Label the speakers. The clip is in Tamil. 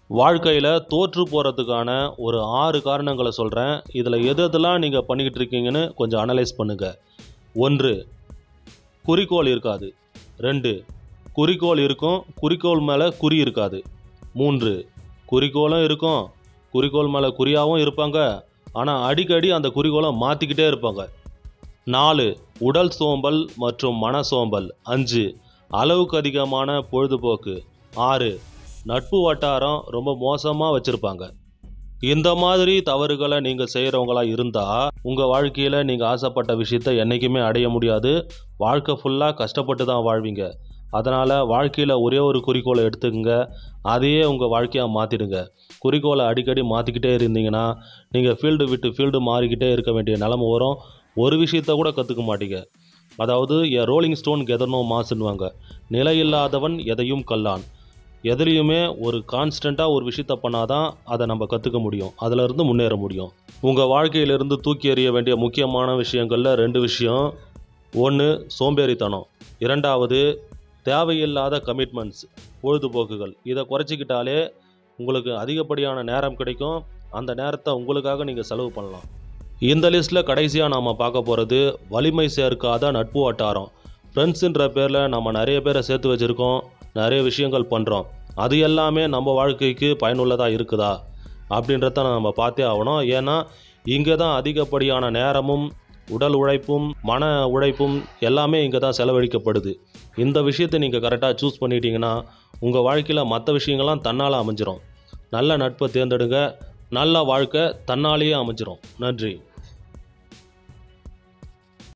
Speaker 1: வாழ்க்கையில் தோற்று போகிறதுக்கான ஒரு ஆறு காரணங்களை சொல்கிறேன் இதில் எது எதெல்லாம் நீங்கள் பண்ணிக்கிட்டு இருக்கீங்கன்னு கொஞ்சம் அனலைஸ் பண்ணுங்கள் ஒன்று குறிக்கோள் இருக்காது ரெண்டு குறிக்கோள் இருக்கும் குறிக்கோள் மேலே குறி இருக்காது மூன்று குறிக்கோளும் இருக்கும் குறிக்கோள் மேலே குறியாகவும் இருப்பாங்க ஆனால் அடிக்கடி அந்த குறிக்கோளை மாற்றிக்கிட்டே இருப்பாங்க நாலு உடல் சோம்பல் மற்றும் மன சோம்பல் அஞ்சு அளவுக்கு அதிகமான பொழுதுபோக்கு ஆறு நட்பு வட்டாரம் ரொம்ப மோசமாக வச்சுருப்பாங்க இந்த மாதிரி தவறுகளை நீங்கள் செய்கிறவங்களா இருந்தால் உங்கள் வாழ்க்கையில் நீங்கள் ஆசைப்பட்ட விஷயத்தை என்றைக்குமே அடைய முடியாது வாழ்க்கை ஃபுல்லாக கஷ்டப்பட்டு தான் வாழ்வீங்க அதனால் வாழ்க்கையில் ஒரே ஒரு குறிக்கோளை எடுத்துக்கங்க அதையே உங்கள் வாழ்க்கையாக மாற்றிடுங்க குறிக்கோளை அடிக்கடி மாற்றிக்கிட்டே இருந்தீங்கன்னா நீங்கள் ஃபீல்டு விட்டு ஃபீல்டு மாறிக்கிட்டே இருக்க வேண்டிய நிலமை வரும் ஒரு விஷயத்த கூட கற்றுக்க மாட்டீங்க அதாவது எ ரோலிங் ஸ்டோன் கெதர்னோ மாசுன்னுவாங்க நிலையில்லாதவன் எதையும் கல்லான் எதுலேயுமே ஒரு கான்ஸ்டண்ட்டாக ஒரு விஷயத்த பண்ணாதான் அதை நம்ம கற்றுக்க முடியும் அதிலிருந்து முன்னேற முடியும் உங்கள் வாழ்க்கையிலிருந்து தூக்கி எறிய வேண்டிய முக்கியமான விஷயங்களில் ரெண்டு விஷயம் ஒன்று சோம்பேறித்தனம் இரண்டாவது தேவையில்லாத கமிட்மெண்ட்ஸ் பொழுதுபோக்குகள் இதை குறைச்சிக்கிட்டாலே உங்களுக்கு அதிகப்படியான நேரம் கிடைக்கும் அந்த நேரத்தை உங்களுக்காக நீங்கள் செலவு பண்ணலாம் இந்த லிஸ்ட்டில் கடைசியாக நாம் பார்க்க போகிறது வலிமை சேர்க்காத நட்பு வட்டாரம் ஃப்ரெண்ட்ஸுன்ற பேரில் நம்ம நிறைய பேரை சேர்த்து வச்சுருக்கோம் நிறைய விஷயங்கள் பண்ணுறோம் அது எல்லாமே நம்ம வாழ்க்கைக்கு பயனுள்ளதாக இருக்குதா அப்படின்றத நம்ம பார்த்தே ஆகணும் ஏன்னா இங்கே தான் அதிகப்படியான நேரமும் உடல் உழைப்பும் மன உழைப்பும் எல்லாமே இங்கே தான் செலவழிக்கப்படுது இந்த விஷயத்தை நீங்கள் கரெக்டாக சூஸ் பண்ணிட்டீங்கன்னா உங்கள் வாழ்க்கையில் மற்ற விஷயங்கள்லாம் தன்னால் அமைஞ்சிரும் நல்ல நட்பை தேர்ந்தெடுங்க நல்ல வாழ்க்கை தன்னாலேயே அமைஞ்சிரும் நன்றி